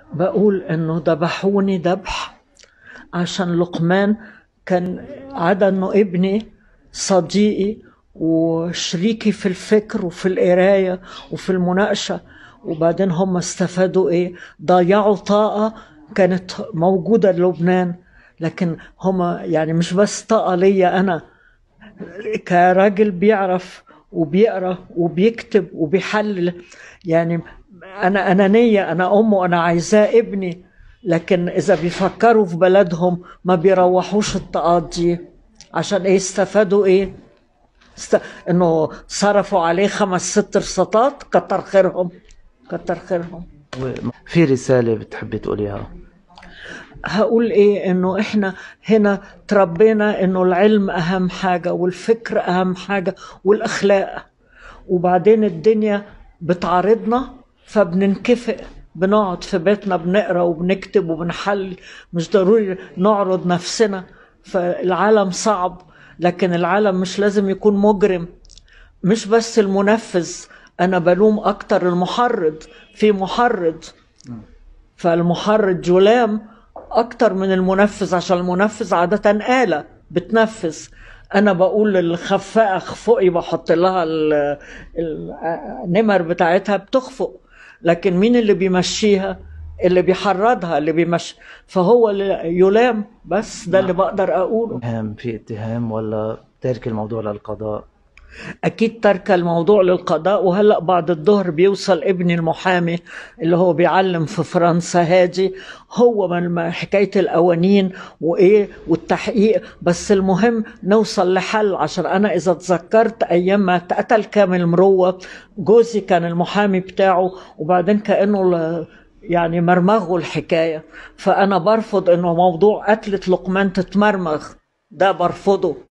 بقول انه ذبحوني ذبح عشان لقمان كان عدا انه ابني صديقي وشريكي في الفكر وفي القرايه وفي المناقشه وبعدين هم استفادوا ايه ضيعوا طاقه كانت موجوده للبنان لكن هم يعني مش بس طاقه ليا انا كراجل بيعرف وبيقرا وبيكتب وبيحلل يعني انا انانيه انا ام وانا عايزاه ابني لكن اذا بيفكروا في بلدهم ما بيروحوش الطاقات دي عشان ايه استفادوا ايه است... انه صرفوا عليه خمس ست رصاصات كتر خيرهم كتر خيرهم في رسالة بتحبي تقوليها هقول ايه انه احنا هنا تربينا انه العلم اهم حاجه والفكر اهم حاجه والاخلاق وبعدين الدنيا بتعارضنا فبننكفئ بنقعد في بيتنا بنقرا وبنكتب وبنحل مش ضروري نعرض نفسنا فالعالم صعب لكن العالم مش لازم يكون مجرم مش بس المنفذ انا بلوم اكتر المحرض في محرض فالمحرض جلام اكتر من المنفذ عشان المنفذ عادة آلة بتنفذ انا بقول للخفاءة اخفقي بحط لها ال- النمر بتاعتها بتخفق لكن مين اللي بيمشيها اللي بيحرضها اللي بيمشي فهو اللي يلام بس ده اللي بقدر اقوله اتهام في اتهام ولا ترك الموضوع للقضاء اكيد ترك الموضوع للقضاء وهلا بعد الظهر بيوصل ابني المحامي اللي هو بيعلم في فرنسا هادي هو من ما- حكايه القوانين وايه والتحقيق بس المهم نوصل لحل عشان انا اذا تذكرت ايام ما اتقتل كامل مروه جوزي كان المحامي بتاعه وبعدين كانه ل- يعني مرمغوا الحكايه فانا برفض انه موضوع قتله لقمان تتمرمغ ده برفضه